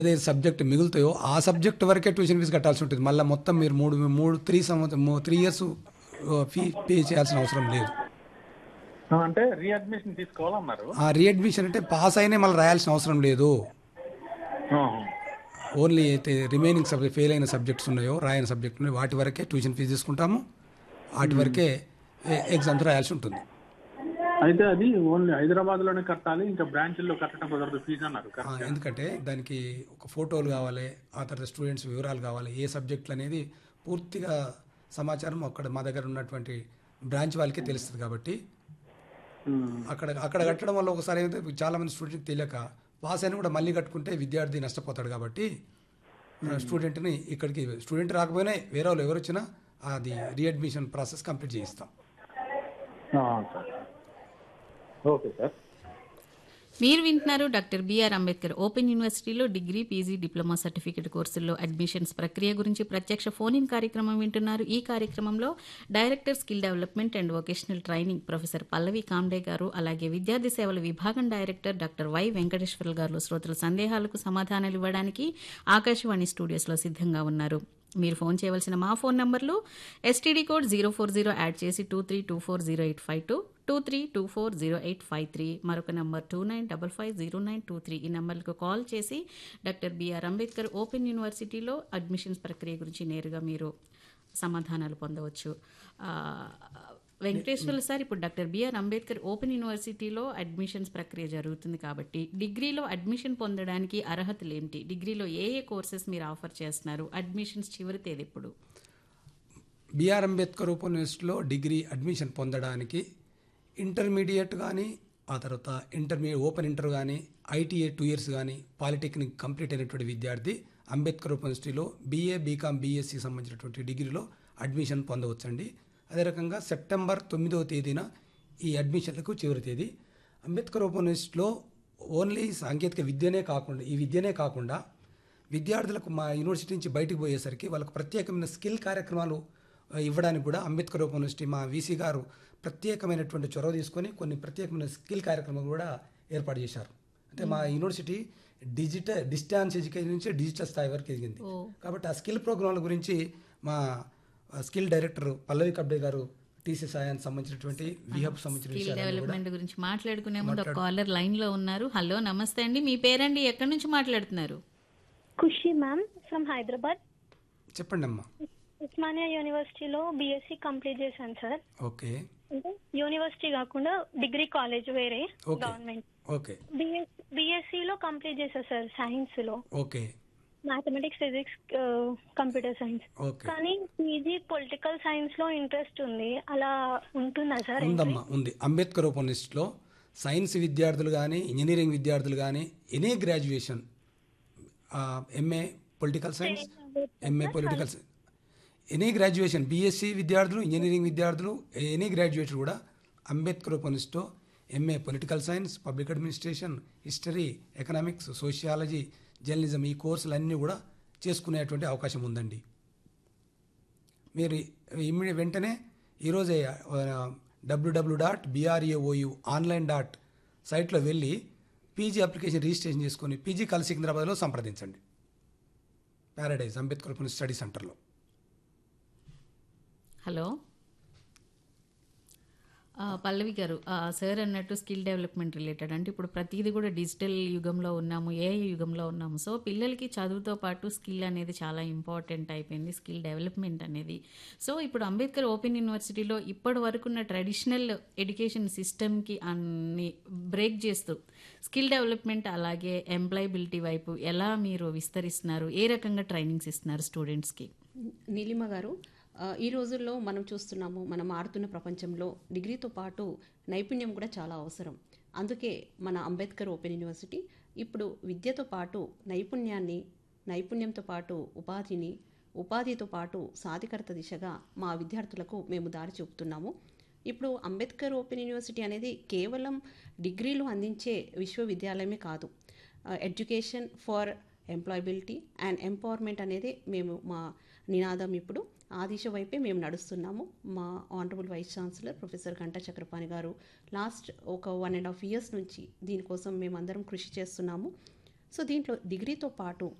ఏదైతే సబ్జెక్ట్ మిగులుతాయో ఆ సబ్జెక్ట్ వరకే ట్యూషన్ ఫీజు కట్టాల్సి ఉంటుంది మళ్ళీ మొత్తం మీరు మూడు మూడు త్రీ సంవత్సరం త్రీ ఇయర్స్ ఫీ పే చేయాల్సిన అవసరం లేదు ఆ, అంటే రీఅడ్మిషన్ తీసుకోవాలన్నారు ఆ రీఅడ్మిషన్ అంటే పాస్ అయినా మళ్ళీ రాయాల్సిన అవసరం లేదు ఆహా. ఓన్లీ అయితే రిమైనింగ్ సబ్జెక్ట్ ఫెయిల్ అయిన సబ్జెక్ట్స్ ఉన్నాయో రాయని సబ్జెక్ట్ ఉన్నాయో వాటి వరకే ట్యూషన్ ఫీజు తీసుకుంటాము వాటి వరకే ఎగ్జామ్స్ రాయాల్సి ఉంటుంది అయితే అది ఓన్లీ హైదరాబాద్ లోనే కట్టాలి ఇంకా బ్రాంచ్ల్లో కట్టడం కుదరదు ఫీజు అన్నారు ఆ, కరెక్ట్ ఎందుకంటే దానికి ఒక ఫోటోలు కావాలి ఆ తర్వాత స్టూడెంట్స్ వివరాలు కావాలి ఏ సబ్జెక్టులు అనేది పూర్తిగా సమాచారం అక్కడ మా దగ్గర ఉన్నటువంటి బ్రాంచ్ వాళ్ళకే తెలుస్తుంది కాబట్టి అక్కడ అక్కడ కట్టడం వల్ల ఒకసారి ఏమైతే చాలా మంది స్టూడెంట్కి తెలియక పాస్ అయినా కూడా మళ్ళీ కట్టుకుంటే విద్యార్థి నష్టపోతాడు కాబట్టి స్టూడెంట్ని ఇక్కడికి స్టూడెంట్ రాకపోయినా వేరే వాళ్ళు ఎవరు వచ్చినా అది రీఅడ్మిషన్ ప్రాసెస్ కంప్లీట్ చేయిస్తాం సార్ ఓకే సార్ మీరు వింటున్నారు డాక్టర్ బిఆర్ అంబేద్కర్ ఓపెన్ యూనివర్సిటీలో డిగ్రీ పీజీ డిప్లొమా సర్టిఫికేట్ కోర్సుల్లో అడ్మిషన్స్ ప్రక్రియ గురించి ప్రత్యక్ష ఫోన్ ఇన్ కార్యక్రమం వింటున్నారు ఈ కార్యక్రమంలో director skill development and vocational training professor Pallavi Kamde garu అలాగే విద్యార్థి సేవల విభాగం డైరెక్టర్ డాక్టర్ వై వెంకటేశ్వర గారు శ్రోతల సందేహాలకు సమాధానాలు ఇవ్వడానికి ఆకాశవాణి స్టూడియోస్లో సిద్ధంగా ఉన్నారు మీరు ఫోన్ చేయవలసిన మా ఫోన్ నంబర్లు STD code zero four zero add చేసి two three two four zero eight five two two three two four zero eight five three మరొక number two nine double five zero nine two three ఈ నంబర్లకు call చేసి doctor BR Ambedkar open యూనివర్సిటీలో admissions ప్రక్రియ గురించి నేరుగా మీరు సమాధానాలు పొందవచ్చు ఆ, వెంకటేశ్వర్లు సార్ ఇప్పుడు డాక్టర్ బిఆర్ అంబేద్కర్ ఓపెన్ యూనివర్సిటీలో అడ్మిషన్స్ ప్రక్రియ జరుగుతుంది కాబట్టి డిగ్రీలో అడ్మిషన్ పొందడానికి అర్హతలు ఏంటి డిగ్రీలో ఏ ఏ కోర్సెస్ మీరు ఆఫర్ చేస్తున్నారు అడ్మిషన్స్ చివరి తేదీ ఎప్పుడు బిఆర్ అంబేద్కర్ ఓపెన్ యూనివర్సిటీలో డిగ్రీ అడ్మిషన్ పొందడానికి ఇంటర్మీడియట్ కానీ ఆ తర్వాత ఇంటర్మీడియట్ ఓపెన్ ఇంటర్ కానీ ఐటీఏ టూ ఇయర్స్ కానీ పాలిటెక్నిక్ కంప్లీట్ అయినటువంటి విద్యార్థి అంబేద్కర్ ఓపెన్ యూనివర్సిటీలో బీఏ బీకామ్ బీఎస్సీకి సంబంధించినటువంటి డిగ్రీలో అడ్మిషన్ పొందవచ్చండి అదే రకంగా సెప్టెంబర్ తొమ్మిదవ తేదీన ఈ అడ్మిషన్లకు చివరి తేదీ అంబేద్కర్ ఓపెన్ యూనివర్సిటీలో ఓన్లీ సాంకేతిక విద్యనే కాకుండా ఈ విద్యనే కాకుండా విద్యార్థులకు మా యూనివర్సిటీ నుంచి బయటకు పోయేసరికి వాళ్ళకు ప్రత్యేకమైన స్కిల్ కార్యక్రమాలు ఆ, ఇవ్వడానికి కూడా అంబేద్కర్ ఓపెన్ యూనివర్సిటీ మా వీసీ గారు ప్రత్యేకమైనటువంటి చొరవ తీసుకొని కొన్ని ప్రత్యేకమైన స్కిల్ కార్యక్రమాలు కూడా ఏర్పాటు చేశారు అంటే మా యూనివర్సిటీ డిజిటల్ డిస్టాన్స్ ఎడ్యుకేషన్ నుంచి డిజిటల్ స్థాయి వరకు ఎదిగింది కాబట్టి ఆ స్కిల్ ప్రోగ్రాంల గురించి మా స్కిల్ డైరెక్టర్ పల్లవి కబ్డే గారు టీసీ సాయానికి సంబంధించినటువంటి విహబ్ సంబంధించిన స్కిల్ విషయాలు డెవలప్మెంట్ గురించి మాట్లాడుకునే ముందు ఒక కాలర్ లైన్ లో ఉన్నారు హలో నమస్తే అండి మీ పేరండి ఎక్కడి నుంచి మాట్లాడుతున్నారు ఖుషి మ్యామ్ ఫ్రమ్ హైదరాబాద్ చెప్పండి అమ్మా ఉస్మానియా యూనివర్సిటీలో బీఎస్సీ కంప్లీట్ చేశాను సార్ ఓకే అంటే యూనివర్సిటీ కాకుండా డిగ్రీ కాలేజ్ వేరే ఓకే గవర్నమెంట్ ఓకే బీఎస్సీలో కంప్లీట్ చేశా సార్ సైన్స్ లో okay mathematics physics computer science okay కానీ పీజీ పొలిటికల్ సైన్స్ లో ఇంట్రెస్ట్ ఉంది అలా ఉంటుందా సార్ ఉందమ్మా ఉంది అంబేద్కర్ ఓపెన్ లిస్ట్లో సైన్స్ విద్యార్థులు కానీ ఇంజనీరింగ్ విద్యార్థులు కానీ any graduation MA political science MA political science any graduation BSc విద్యార్థులు ఇంజనీరింగ్ విద్యార్థులు ఎనీ గ్రాడ్యుయేట్ కూడా అంబేద్కర్ ఓపెన్ లిస్ట్లో MA political science public administration history economics sociology journalism ఈ కోర్సులన్నీ కూడా చేసుకునేటువంటి అవకాశం ఉందండి మీరు ఇమ్మీడియట్ వెంటనే ఈరోజే WWW dot BRAOU online dot సైట్లో వెళ్ళి పీజీ అప్లికేషన్ రిజిస్ట్రేషన్ చేసుకొని పీజీ కల్ సికింద్రాబాద్లో సంప్రదించండి ప్యారడైజ్ అంబేద్కర్ ఓపెన్ స్టడీ సెంటర్లో హలో ఆ, పల్లవి గారు ఆ, సార్ అన్నట్టు స్కిల్ డెవలప్మెంట్ రిలేటెడ్ అంటే ఇప్పుడు ప్రతిదీ కూడా డిజిటల్ యుగంలో ఉన్నాము ఏ యుగంలో ఉన్నాము సో పిల్లలకి చదువుతో పాటు స్కిల్ అనేది చాలా ఇంపార్టెంట్ అయిపోయింది స్కిల్ డెవలప్మెంట్ అనేది సో ఇప్పుడు అంబేద్కర్ ఓపెన్ యూనివర్సిటీలో ఇప్పటి వరకు ఉన్న ట్రెడిషనల్ ఎడ్యుకేషన్ సిస్టమ్కి అన్ని బ్రేక్ చేస్తూ స్కిల్ డెవలప్మెంట్ అలాగే ఎంప్లాయబిలిటీ వైపు ఎలా మీరు విస్తరిస్తున్నారు ఏ రకంగా ట్రైనింగ్స్ ఇస్తున్నారు స్టూడెంట్స్కి నీలిమ గారు ఆ, ఈ రోజుల్లో మనం చూస్తున్నాము మనం మారుతున్న ప్రపంచంలో డిగ్రీతో పాటు నైపుణ్యం కూడా చాలా అవసరం అందుకే మన అంబేద్కర్ ఓపెన్ యూనివర్సిటీ ఇప్పుడు విద్యతో పాటు నైపుణ్యాన్ని నైపుణ్యంతో పాటు ఉపాధిని ఉపాధితో పాటు సాధికారత దిశగా మా విద్యార్థులకు మేము దారి చూపుతున్నాము ఇప్పుడు అంబేద్కర్ ఓపెన్ యూనివర్సిటీ అనేది కేవలం డిగ్రీలు అందించే విశ్వవిద్యాలయమే కాదు education for employability and empowerment అనేది మేము మా నినాదం ఇప్పుడు ఆ దిశ వైపే మేము నడుస్తున్నాము మా honourable vice chancellor professor Ganta Chakrapani garu last ఒక వన్ అండ్ హాఫ్ ఇయర్స్ నుంచి దీనికోసం మేమందరం కృషి చేస్తున్నాము సో దీంట్లో డిగ్రీతో పాటు